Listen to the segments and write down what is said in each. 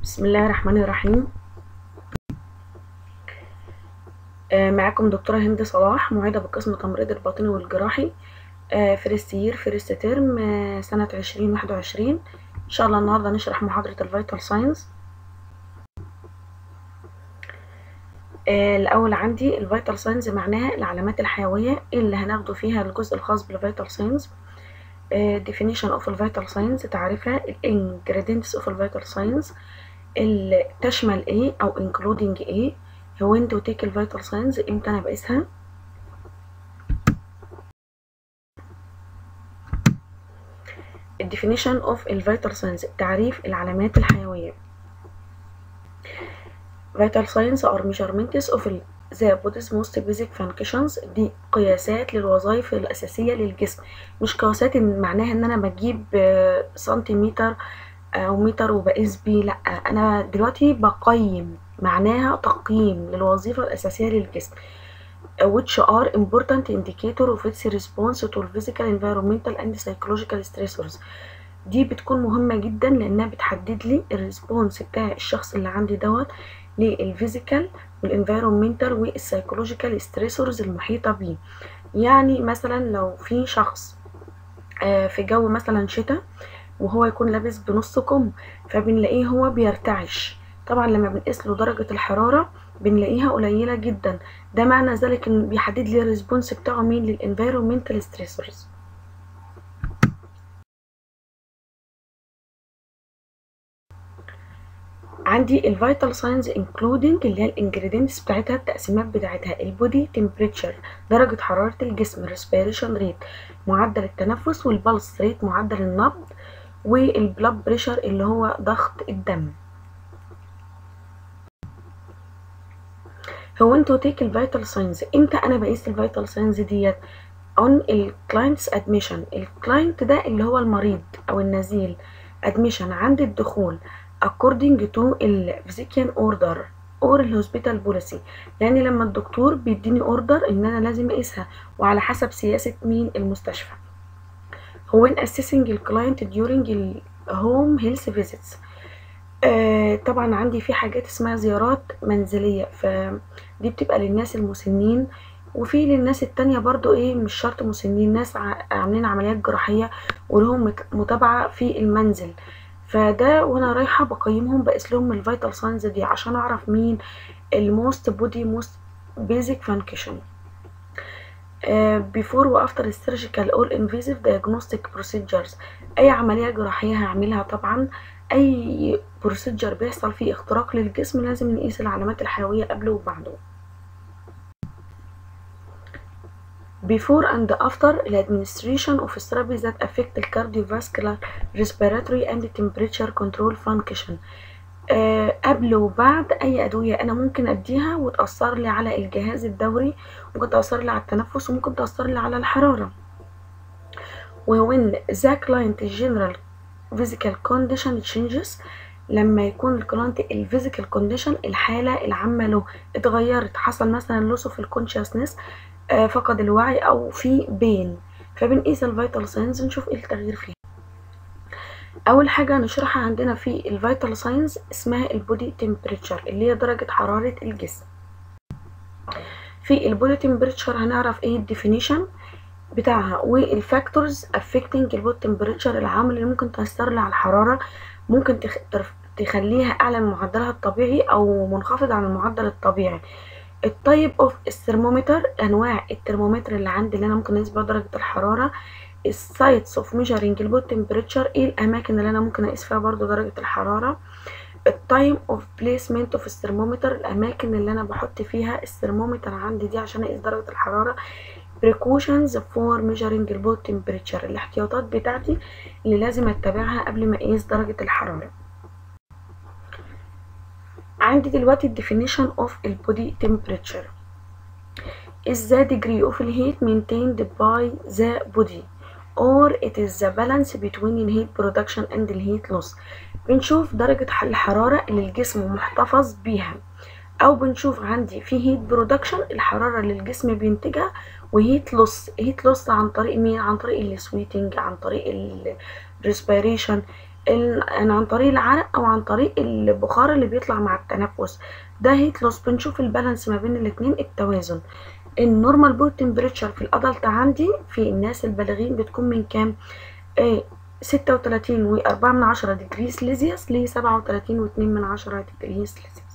بسم الله الرحمن الرحيم آه، معاكم دكتورة هند صلاح معيدة بقسم تمريض الباطني والجراحي آه، فيرست يير فيرست ترم آه، سنة عشرين واحد وعشرين إن شاء الله النهاردة نشرح محاضرة الفيتال ساينس الأول عندي الفيتال ساينس معناها العلامات الحيوية اللي هناخده فيها الجزء الخاص بالفيتال ساينس definition of الفيتال ساينس تعريفها ال ingredients of الفيتال ساينس اللي تشمل ايه او including ايه هو انت وتيك الفيتال ساينس امتى انا بقيسها الديفينيشن اوف الفيتال ساينس تعريف العلامات الحيويه vital signs are measurements of the body's most basic functions دي قياسات للوظائف الأساسية للجسم مش قياسات إن معناها إن أنا بجيب سنتيمتر أو متر وبقيس بيه لأ أنا دلوقتي بقيم معناها تقييم للوظيفة الأساسية للجسم which are important indicator of its response to physical environmental and psychological stressors دي بتكون مهمة جدا لأنها بتحدد لي الريسبونس بتاع الشخص اللي عندي دوت للفيزيكال والانفيرومنتال والسايكولوجيكال ستريسورز المحيطة بيه يعني مثلا لو في شخص في جو مثلا شتاء وهو يكون لابس بنص كم فبنلاقيه هو بيرتعش طبعا لما بنقيس له درجة الحرارة بنلاقيها قليلة جدا ده معنى ذلك ان بيحدد لي الريسبونس بتاعه مين للانفيرومنتال ستريسورز عندي الفيتال ساينز انكلودنج اللي هي الانجريدينتس بتاعتها التقسيمات بتاعتها البودي تمبريتشر درجة حرارة الجسم الريسبيريشن ريت معدل التنفس والبلس ريت معدل النبض والبلاد بريشر اللي هو ضغط الدم هو انتوا تيك الفيتال ساينز امتى انا بقيس الفيتال ساينز ديت اون الكلاينتس ادميشن الكلاينت ده اللي هو المريض او النزيل ادميشن عند الدخول according to الفيزيكيان اوردر اور الهوسبيتال بوليسي يعني لما الدكتور بيديني اوردر ان انا لازم اقيسها وعلى حسب سياسة مين المستشفى هو in assessing الكلاينت during الهوم هيلث فيزيتس آه طبعا عندي في حاجات اسمها زيارات منزلية فدي بتبقى للناس المسنين وفي للناس التانية برضو ايه مش شرط مسنين ناس عاملين عمليات جراحية ولهم متابعة في المنزل فده وانا رايحه بقيمهم بقيس لهم الفيتال ساينز دي عشان اعرف مين الموست بودي موست بيزك فانكشن بيفور وافتر السيرجيكال اول انفيزيف دايجنوستيك بروسيجرز اي عمليه جراحيه هعملها طبعا اي بروسيجر بيحصل فيه اختراق للجسم لازم نقيس العلامات الحيويه قبله وبعده before and after the administration of therapies that affect the cardiovascular, respiratory and temperature control function أه قبل وبعد أي أدوية أنا ممكن أديها وتأثر لي على الجهاز الدوري ممكن تأثر لي على التنفس وممكن تأثر لي على الحرارة وwhen the client general physical condition changes لما يكون الكلاينت الفيزيكال كونديشن الحالة العامة له اتغيرت حصل مثلا لوس في الكونشسنس فقد الوعي او في بين فبنقيس الفيتال ساينز نشوف ايه التغيير فيها اول حاجه نشرحها عندنا في الفيتال ساينز اسمها البودي تمبريتشر اللي هي درجه حراره الجسم في البودي تمبريتشر هنعرف ايه الديفينيشن بتاعها والفاكتورز افكتنج البودي تمبريتشر العامل اللي ممكن تاثر لي على الحراره ممكن تخليها اعلى من معدلها الطبيعي او منخفض عن المعدل الطبيعي التايب اوف الثرمومتر انواع الترمومتر اللي عندي اللي انا ممكن اقيس بيها درجه الحراره السايتس اوف ميجرنج البود تمبريتشر ايه الاماكن اللي انا ممكن اقيس فيها برضو درجه الحراره التايم اوف بليسمنت اوف الثرمومتر الاماكن اللي انا بحط فيها الثرمومتر عندي دي عشان اقيس درجه الحراره precautions for measuring البود تمبريتشر الاحتياطات بتاعتي اللي لازم اتبعها قبل ما اقيس درجه الحراره عندي دلوقتي الديفينيشن اوف البودي temperature is the degree of heat maintained by the body or it is the balance between heat production and heat loss بنشوف درجة الحرارة اللي الجسم محتفظ بيها او بنشوف عندي في هيت برودكشن الحرارة اللي الجسم بينتجها وهيت لوس هيت لوس عن طريق مين عن طريق السويتنج عن طريق الريسبيريشن ال- عن طريق العرق او عن طريق البخار اللي بيطلع مع التنفس ده هيت لوس بنشوف البالانس ما بين الاتنين التوازن النورمال بودي تمبريتشر في الادلت عندي في الناس البالغين بتكون من كام آه ستة وتلاتين وأربعة من عشرة ديجري سليزيوس لسبعة وتلاتين واتنين من عشرة ديجري سليزيوس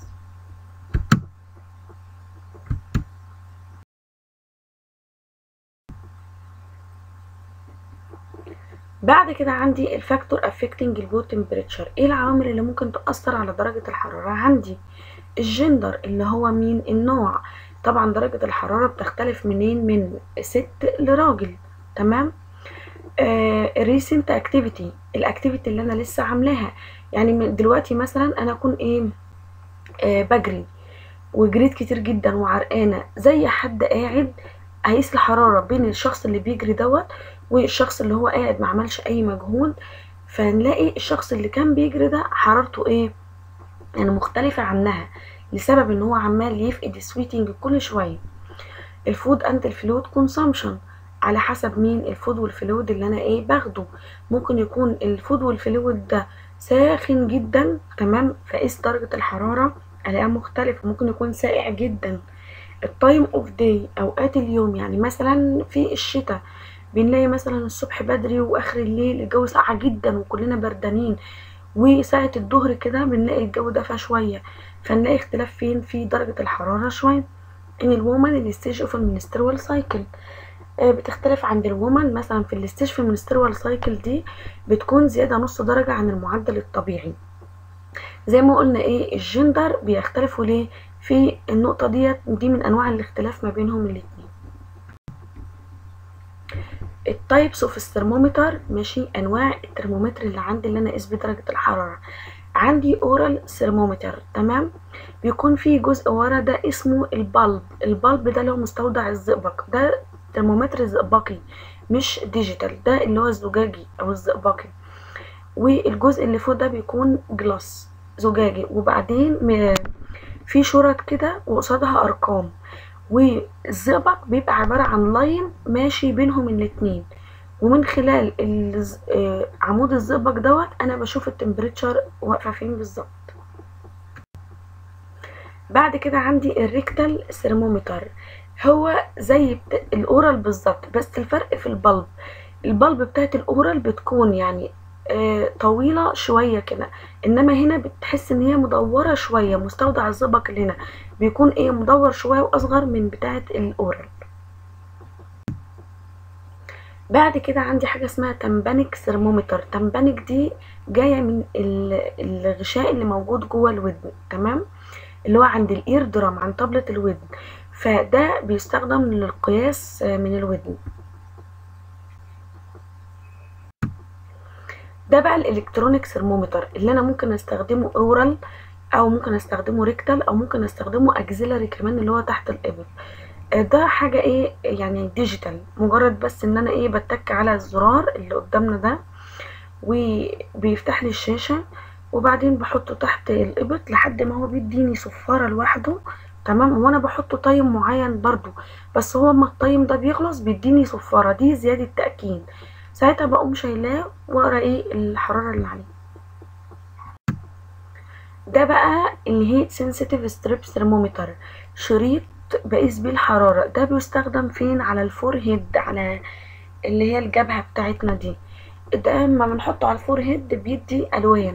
بعد كده عندي الفاكتور افكتنج البود تمبريتشر ايه العوامل اللي ممكن تأثر على درجة الحرارة عندي الجندر اللي هو مين النوع طبعا درجة الحرارة بتختلف منين من ست لراجل تمام ريسنت اكتيفيتي الاكتيفيتي اللي انا لسه عاملاها يعني من دلوقتي مثلا انا اكون ايه آه بجري وجريت كتير جدا وعرقانه زي حد قاعد هيقيس الحراره بين الشخص اللي بيجري دوت والشخص اللي هو قاعد ما عملش اي مجهود فنلاقي الشخص اللي كان بيجري ده حرارته ايه يعني مختلفه عنها لسبب ان هو عمال يفقد سويتنج كل شويه الفود اند الفلويد كونسامشن على حسب مين الفود والفلويد اللي انا ايه باخده ممكن يكون الفود والفلويد ده ساخن جدا تمام فقيس درجة الحرارة الاقيها مختلفة ممكن يكون ساقع جدا التايم اوف داي اوقات اليوم يعني مثلا في الشتاء بنلاقي مثلا الصبح بدري واخر الليل الجو ساقع جدا وكلنا بردانين وساعة الظهر كده بنلاقي الجو دفى شوية فنلاقي اختلاف فين في درجة الحرارة شوية ان الومن الستيج اوف المنسترول سايكل بتختلف عند الومن مثلا في الستيج في المنسترول سايكل دي بتكون زيادة نص درجة عن المعدل الطبيعي زي ما قلنا ايه الجندر بيختلفوا ليه في النقطة ديت دي من انواع الاختلاف ما بينهم الاتنين التايبس اوف الثرمومتر ماشي انواع الترمومتر اللي عندي اللي انا اقيس بيه درجة الحرارة عندي اورال ثرمومتر تمام بيكون فيه جزء ورا ده اسمه البلب البلب ده اللي هو مستودع الزئبق ده ترمومتر زئبقي مش ديجيتال ده اللي هو الزجاجي او الزئبقي والجزء اللي فوق ده بيكون جلاس زجاجي وبعدين في شرط كده وقصادها ارقام والزئبق بيبقى عبارة عن لاين ماشي بينهم الاتنين ومن خلال عمود الزئبق دوت انا بشوف التمبريتشر واقفه فين بالظبط بعد كده عندي الريكتال ثرمومتر هو زي الاورال بالظبط بس الفرق في البلب البلب بتاعت الاورال بتكون يعني آه طويلة شوية كده انما هنا بتحس ان هي مدورة شوية مستودع الزئبق اللي هنا بيكون ايه مدور شوية واصغر من بتاعت الاورال بعد كده عندي حاجة اسمها تمبانيك ثرمومتر تمبانيك دي جاية من الغشاء اللي موجود جوه الودن تمام اللي هو عند الاير درام عند طبلة الودن فده بيستخدم للقياس من الودن ده بقى الالكترونيك ثرمومتر اللي انا ممكن استخدمه اورال او ممكن استخدمه ريكتال او ممكن استخدمه اكزيلاري كمان اللي هو تحت الابط ده حاجة ايه يعني ديجيتال مجرد بس ان انا ايه بتك على الزرار اللي قدامنا ده وبيفتح لي الشاشة وبعدين بحطه تحت الابط لحد ما هو بيديني صفارة لوحده تمام وانا بحطه تايم معين برضو بس هو اما التايم ده بيخلص بيديني صفارة دي زيادة تأكيد ساعتها بقوم شايلاه واقرا ايه الحرارة اللي عليه ده بقى الهيت سنسيتيف ستريب ثرمومتر شريط بقيس بيه الحرارة ده بيستخدم فين على الفور هيد على اللي هي الجبهة بتاعتنا دي ده اما بنحطه على الفور هيد بيدي الوان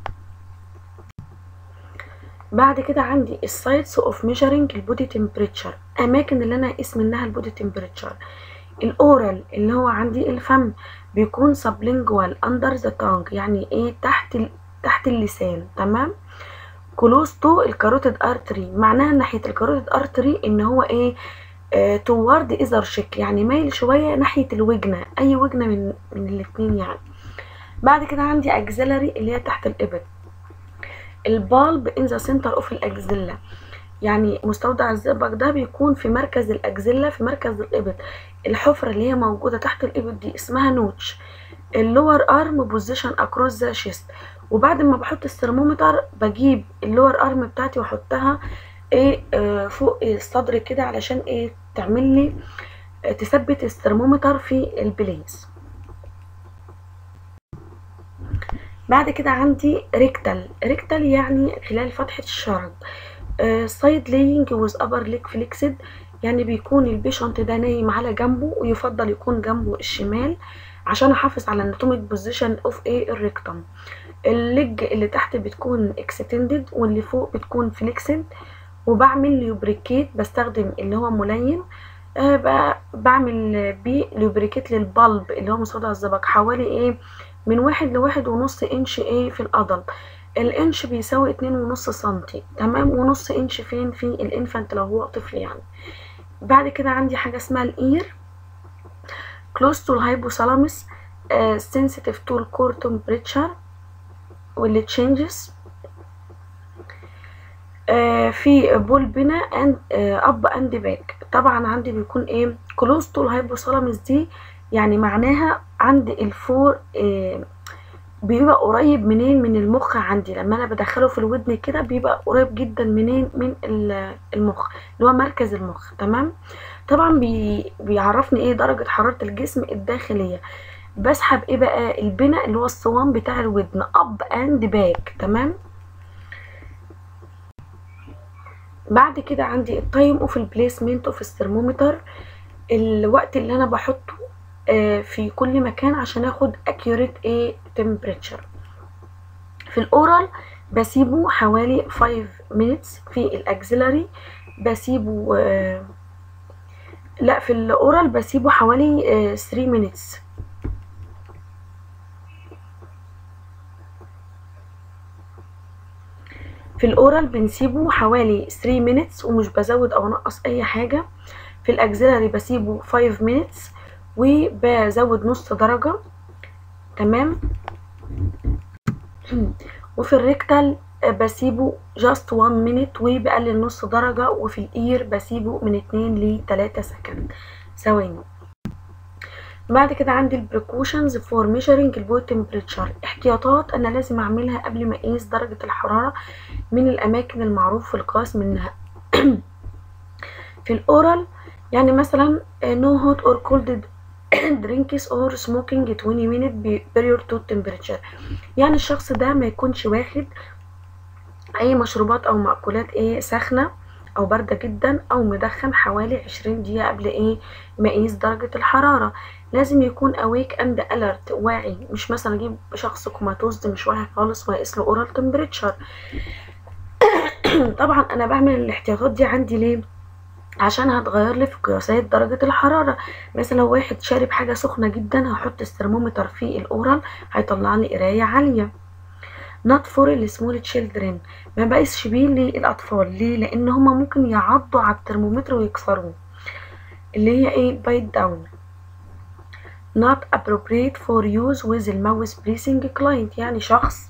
بعد كده عندي السايتس اوف ميجرنج البودي تمبريتشر اماكن اللي انا اقيس منها البودي تمبريتشر الاورال اللي هو عندي الفم بيكون سبلينجوال اندر ذا تانج يعني ايه تحت تحت اللسان تمام كلوز تو الكاروتيد ارتري معناها ناحيه الكاروتيد ارتري ان هو ايه آه توارد ايزر شيك يعني مايل شويه ناحيه الوجنه اي وجنه من من الاثنين يعني بعد كده عندي اكزيلاري اللي هي تحت الابط البالب ان ذا سنتر اوف الاكزيلا يعني مستودع الزئبق ده بيكون في مركز الاكزيلا في مركز الابط الحفره اللي هي موجوده تحت الابط دي اسمها نوتش اللور ارم بوزيشن اكروس ذا شيست وبعد ما بحط الثرمومتر بجيب اللور ارم بتاعتي واحطها ايه آه فوق الصدر كده علشان ايه تعمل لي آه تثبت الثرمومتر في البليس بعد كده عندي ريكتال ريكتال يعني خلال فتحة الشرج سايد لاينج ويز ابر ليج فليكسد يعني بيكون البيشنت ده نايم على جنبه ويفضل يكون جنبه الشمال عشان احافظ على الاناتوميك بوزيشن اوف ايه الريكتم الليج اللي تحت بتكون اكستندد واللي فوق بتكون فليكسد وبعمل ليوبريكيت بستخدم اللي هو ملين أه بعمل بيه ليوبريكيت للبلب اللي هو مصدع الزبق حوالي ايه من واحد لواحد ونص انش ايه في القدم الانش بيساوي اتنين ونص سنتي تمام ونص انش فين في الانفانت لو هو طفل يعني بعد كده عندي حاجة اسمها الاير close to الهايبوثالاموس uh, sensitive to الكور temperature واللي changes uh, في بول بنا اند اب اند باك طبعا عندي بيكون ايه close to الهايبوثالاموس دي يعني معناها عند الفور uh, بيبقى قريب منين من المخ عندي لما انا بدخله في الودن كده بيبقى قريب جدا منين من المخ اللي هو مركز المخ تمام طبعا بي بيعرفني ايه درجة حرارة الجسم الداخلية بسحب ايه بقى البناء اللي هو الصوان بتاع الودن اب اند باك تمام بعد كده عندي التايم اوف البليسمنت اوف الثرمومتر الوقت اللي انا بحطه في كل مكان عشان اخد accurate ايه temperature في الاورال بسيبه حوالي 5 minutes في الاكسلري بسيبه آه لا في الاورال بسيبه حوالي آه 3 minutes في الاورال بنسيبه حوالي 3 minutes ومش بزود او انقص اي حاجه في الاكسلري بسيبه 5 minutes وبزود نص درجة تمام وفي الريكتال بسيبه just one minute وبقلل نص درجة وفي الاير بسيبه من اتنين لتلاتة سكند ثواني بعد كده عندي البريكوشنز فور ميجرنج البوي تمبريتشر احتياطات انا لازم اعملها قبل ما اقيس درجة الحرارة من الاماكن المعروف في القياس منها في الاورال يعني مثلا no hot or cold drinks or smoking 20 minute prior to temperature يعني الشخص ده ما يكونش واخد اي مشروبات او مأكولات ايه ساخنة او باردة جدا او مدخن حوالي 20 دقيقة قبل ايه ما يقيس درجة الحرارة لازم يكون awake and alert واعي مش مثلا اجيب شخص كوماتوز مش واعي خالص واقيس له oral temperature طبعا انا بعمل الاحتياطات دي عندي ليه عشان هتغير لي في قياسات درجة الحرارة مثلا لو واحد شارب حاجة سخنة جدا هحط الثرمومتر في الأورال هيطلع لي قراية عالية not for السمول تشيلدرن ما بقيسش بيه للأطفال ليه لأن هما ممكن يعضوا على الترمومتر ويكسروه اللي هي ايه بايت داون not appropriate for use with الماوس بريسنج كلاينت يعني شخص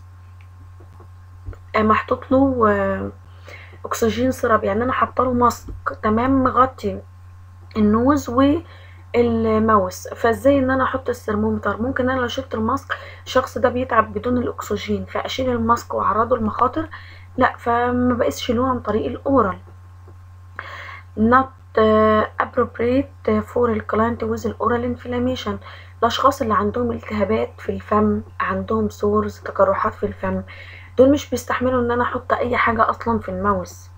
محطوط له اكسجين سيراب يعني انا حاطه له ماسك تمام مغطي النوز والماوس فازاي ان انا احط الثرمومتر ممكن انا لو شلت الماسك الشخص ده بيتعب بدون الاكسجين فاشيل الماسك واعرضه للمخاطر لا فما بقيسش له عن طريق الاورال not appropriate for الكلاينت with الاورال انفلاميشن الاشخاص اللي عندهم التهابات في الفم عندهم سورز تقرحات في الفم دول مش بيستحملوا ان انا احط اي حاجة اصلا في الماوس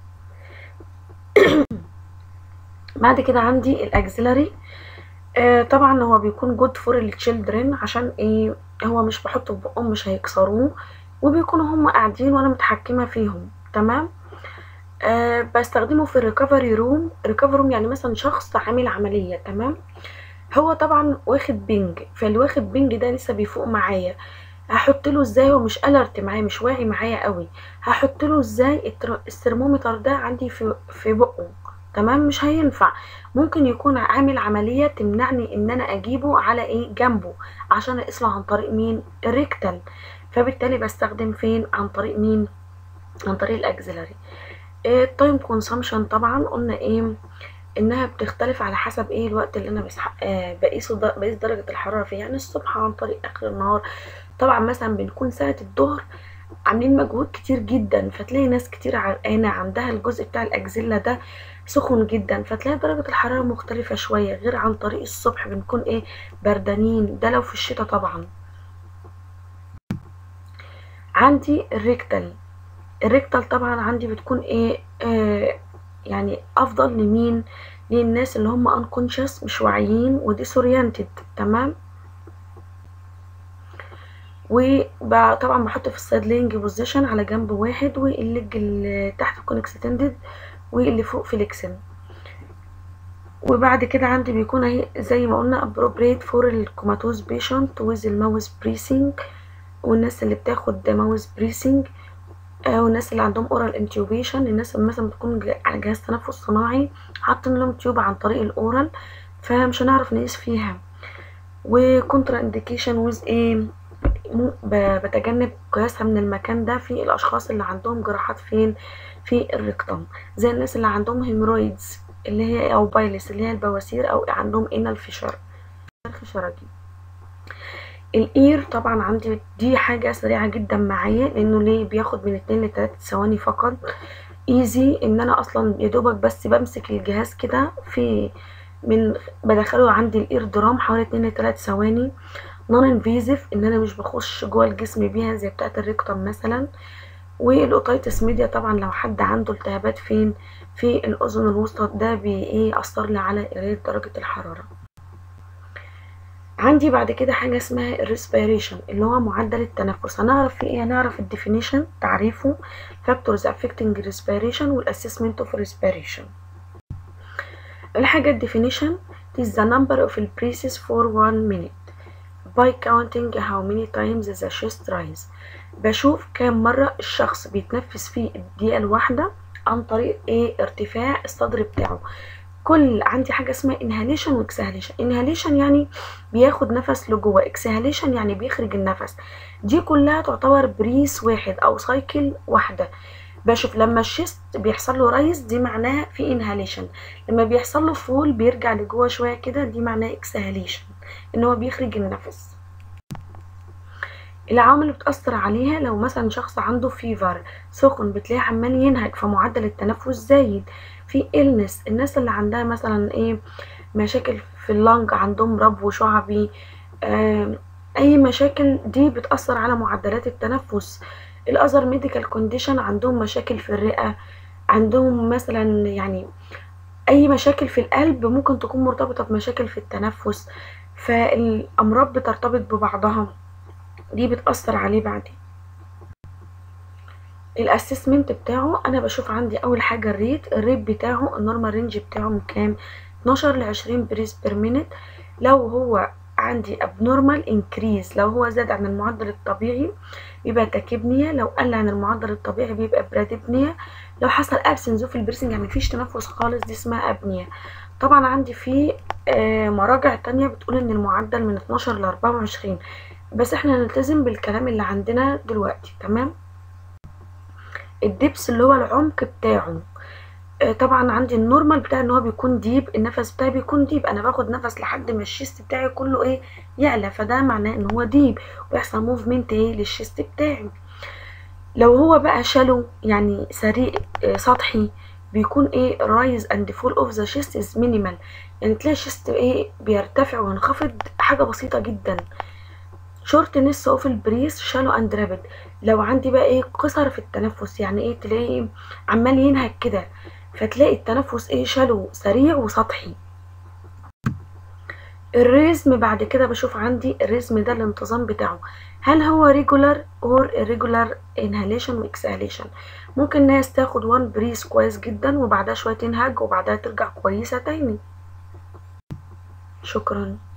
بعد كده عندي الاكسلري آه طبعا هو بيكون جود فور التشيلدرن عشان ايه هو مش بحطه في بقهم مش هيكسروه وبيكونوا هم قاعدين وانا متحكمة فيهم تمام آه بستخدمه في الريكفري روم ريكفري روم يعني مثلا شخص عامل عملية تمام هو طبعا واخد بنج فاللي واخد بنج ده لسه بيفوق معايا هحط له ازاي هو مش الرت معايا مش واعي معايا قوي هحط له ازاي الثرمومتر ده عندي في في بقه تمام مش هينفع ممكن يكون عامل عمليه تمنعني ان انا اجيبه على ايه جنبه عشان اقيس له عن طريق مين الريكتال فبالتالي بستخدم فين عن طريق مين عن طريق الاكسلري التايم كونسامشن طبعا قلنا ايه انها بتختلف على حسب ايه الوقت اللي انا بسح... آه بقيسه د... بقيس درجه الحراره فيه يعني الصبح عن طريق اخر النهار طبعا مثلا بنكون ساعه الظهر عاملين مجهود كتير جدا فتلاقي ناس كتير عرقانه عندها الجزء بتاع الاكزيلا ده سخن جدا فتلاقي درجه الحراره مختلفه شويه غير عن طريق الصبح بنكون ايه بردانين ده لو في الشتاء طبعا عندي الريكتال الريكتال طبعا عندي بتكون ايه آه يعني افضل لمين للناس اللي هم unconscious مش واعيين وديسورينتد تمام وطبعا بحط في السايدلينج بوزيشن على جنب واحد والليج اللي تحت تكون اكستندد واللي فوق فليكسن وبعد كده عندي بيكون اهي زي ما قلنا appropriate for الكوماتوز بيشنت with الماوس بريسنج والناس اللي بتاخد ماوس بريسنج آه والناس اللي عندهم اورال انتيوبيشن الناس اللي مثلا بتكون على جهاز تنفس صناعي حاطين لهم تيوب عن طريق الاورال فمش هنعرف نقيس فيها وكونترا انديكيشن ويز ايه بتجنب قياسها من المكان ده في الاشخاص اللي عندهم جراحات فين في الريكتم زي الناس اللي عندهم هيمرويدز اللي هي او بايلس اللي هي البواسير او عندهم انال فيشر شرجي الاير طبعا عندي دي حاجة سريعة جدا معايا لانه ليه بياخد من اتنين لتلاتة ثواني فقط ايزي ان انا اصلا يدوبك بس بمسك الجهاز كده في من بدخله عندي الاير درام حوالي اتنين لتلات ثواني نون انفيزيف ان انا مش بخش جوه الجسم بيها زي بتاعه الريكتوم مثلا والاوتيتس ميديا طبعا لو حد عنده التهابات فين في الاذن الوسطى ده بي ايه اثر لي على قرايه درجه الحراره عندي بعد كده حاجه اسمها الريسبيريشن اللي هو معدل التنفس هنعرف في ايه هنعرف الديفينيشن تعريفه فاكتورز افكتنج ريسبيريشن والاسسمنت اوف ريسبيريشن الحاجه الديفينيشن is the number of breaths for one minute by counting how many times the chest rise بشوف كام مرة الشخص بيتنفس في الدقيقة الواحدة عن طريق ايه ارتفاع الصدر بتاعه كل عندي حاجة اسمها inhalation و exhalation inhalation يعني بياخد نفس لجوه exhalation يعني بيخرج النفس دي كلها تعتبر بريس واحد او سايكل واحدة بشوف لما الشيست بيحصل له رايز دي معناها في انهاليشن لما بيحصل له فول بيرجع لجوه شويه كده دي معناها اكسهاليشن ان هو بيخرج النفس العوامل اللي بتأثر عليها لو مثلا شخص عنده فيفر سخن بتلاقيه عمال ينهج فمعدل التنفس زايد في إلنس الناس اللي عندها مثلا ايه مشاكل في اللنج عندهم ربو شعبي آه اي مشاكل دي بتأثر على معدلات التنفس الاذر ميديكال كونديشن عندهم مشاكل في الرئه عندهم مثلا يعني اي مشاكل في القلب ممكن تكون مرتبطه بمشاكل في التنفس فالامراض بترتبط ببعضها دي بتاثر عليه بعدين الاسسمنت بتاعه انا بشوف عندي اول حاجه الريت الريت بتاعه النورمال رينج بتاعه من كام 12 ل 20 بريس بير مينت لو هو عندي abnormal increase لو هو زاد عن المعدل الطبيعي بيبقى تاكيبنيا لو قل عن المعدل الطبيعي بيبقى براديبنيا لو حصل absence في البريسنج يعني مفيش تنفس خالص دي اسمها ابنيا طبعا عندي في آه مراجع تانية بتقول ان المعدل من 12 ل 24 بس احنا نلتزم بالكلام اللي عندنا دلوقتي تمام الدبس اللي هو العمق بتاعه طبعا عندي النورمال بتاعي ان هو بيكون ديب النفس بتاعي بيكون ديب انا باخد نفس لحد ما الشيست بتاعي كله ايه يعلى فده معناه ان هو ديب ويحصل موفمنت ايه للشيست بتاعي لو هو بقى شالو يعني سريع سطحي بيكون ايه رايز اند فول اوف ذا شيست از مينيمال يعني تلاقي الشيست ايه بيرتفع وينخفض حاجه بسيطه جدا شورت نس اوف البريس شالو اند رابد لو عندي بقى ايه قصر في التنفس يعني ايه تلاقي عمال ينهج كده فتلاقي التنفس ايه شالو سريع وسطحي الريزم بعد كده بشوف عندي الريزم ده الانتظام بتاعه هل هو regular or irregular inhalation و exhalation ممكن ناس تاخد وان بريس كويس جدا وبعدها شوية تنهج وبعدها ترجع كويسة تاني شكرا